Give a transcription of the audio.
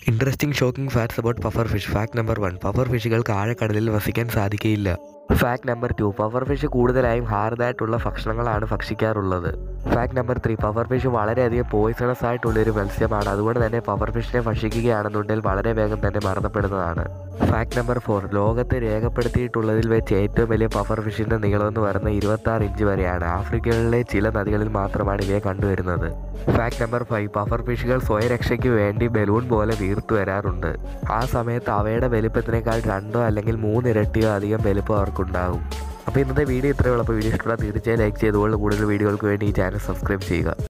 interesting shocking facts about puffer fish fact number one puffer ഫിഷുകൾക്ക് ആഴക്കടലിൽ വസിക്കാൻ സാധിക്കുകയില്ല fact number two puffer fish കൂടുതലായും ഹാർഡായിട്ടുള്ള ഭക്ഷണങ്ങളാണ് ഭക്ഷിക്കാറുള്ളത് fact number three puffer fish വളരെയധികം പോയിസണസ് ആയിട്ടുള്ളൊരു മത്സ്യമാണ് അതുകൊണ്ട് തന്നെ പഫർ ഫിഷിനെ ഭക്ഷിക്കുകയാണെന്നുണ്ടെങ്കിൽ വളരെ വേഗം തന്നെ മരണപ്പെടുന്നതാണ് ഫാക്ട് നമ്പർ ഫോർ ലോകത്ത് രേഖപ്പെടുത്തിയിട്ടുള്ളതിൽ വെച്ച് ഏറ്റവും വലിയ പഫർ ഫിഷിൻ്റെ നീളം എന്ന് പറയുന്നത് ഇരുപത്താറ് ഇഞ്ച് വരെയാണ് ആഫ്രിക്കയിലെ ചില നദികളിൽ മാത്രമാണ് ഇവയെ കണ്ടുവരുന്നത് ഫാക്ട് നമ്പർ ഫൈവ് പഫർ ഫിഷുകൾ സ്വയരക്ഷയ്ക്ക് വേണ്ടി ബലൂൺ പോലെ വീർത്തു വരാറുണ്ട് ആ സമയത്ത് അവയുടെ വലിപ്പത്തിനേക്കാൾ രണ്ടോ അല്ലെങ്കിൽ മൂന്നിരട്ടിയോ അധികം വലിപ്പം അവർക്കുണ്ടാകും അപ്പോൾ ഇന്നത്തെ വീഡിയോ ഇത്രയേ ഉള്ളൂ അപ്പോൾ വീഡിയോ ഇഷ്ടപ്പെട്ടാൽ തീർച്ചയായും ലൈക്ക് ചെയ്തുകൊണ്ട് കൂടുതൽ വീഡിയോകൾക്ക് വേണ്ടി ഈ ചാനൽ സബ്സ്ക്രൈബ് ചെയ്യുക